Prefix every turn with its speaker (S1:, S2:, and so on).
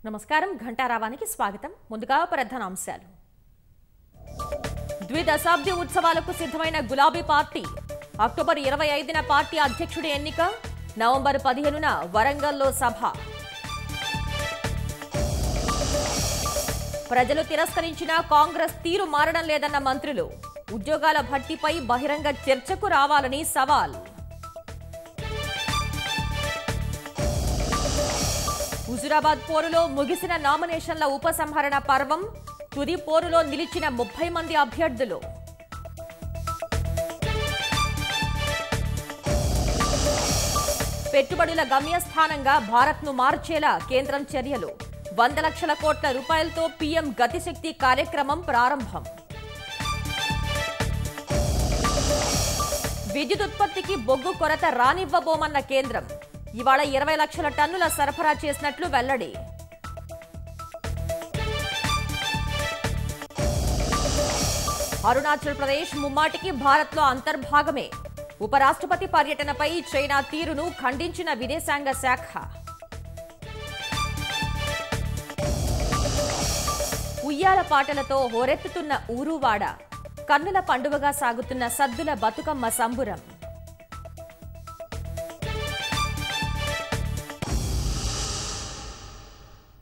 S1: నమస్కారం ఘంటారావానికి స్వాగతం ముందుగా ప్రధాన అంశాలు ద్విదశాబ్ది ఉత్సవాలకు సిద్ధమైన గులాబీ పార్టీ అక్టోబర్ ఇరవై ఐదున పార్టీ అధ్యక్షుడి ఎన్నిక నవంబర్ పదిహేనున వరంగల్లో సభ ప్రజలు తిరస్కరించిన కాంగ్రెస్ తీరు మారడం లేదన్న మంత్రులు ఉద్యోగాల భర్తీపై బహిరంగ చర్చకు రావాలని సవాల్ హుజురాబాద్ పోరులో ముగిసిన నామినేషన్ల ఉపసంహరణ పర్వం తుది పోరులో నిలిచిన ముప్పై మంది అభ్యర్థులు పెట్టుబడుల గమ్యస్థానంగా భారత్ను మార్చేలా కేంద్రం చర్యలు వంద లక్షల కోట్ల రూపాయలతో పీఎం గతిశక్తి కార్యక్రమం ప్రారంభం విద్యుత్ ఉత్పత్తికి బొగ్గు కొరత రానివ్వబోమన్న కేంద్రం ఇవాళ ఇరవై లక్షల టన్నుల సరఫరా చేసినట్లు వెల్లడి అరుణాచల్ ప్రదేశ్ ముమ్మాటికి భారత్లో అంతర్భాగమే ఉపరాష్ట్రపతి పర్యటనపై చైనా తీరును ఖండించిన విదేశాంగ శాఖ ఉయ్యాల పాటలతో హోరెత్తుతున్న ఊరువాడ కన్నుల పండువగా సాగుతున్న సద్దుల బతుకమ్మ సంబురం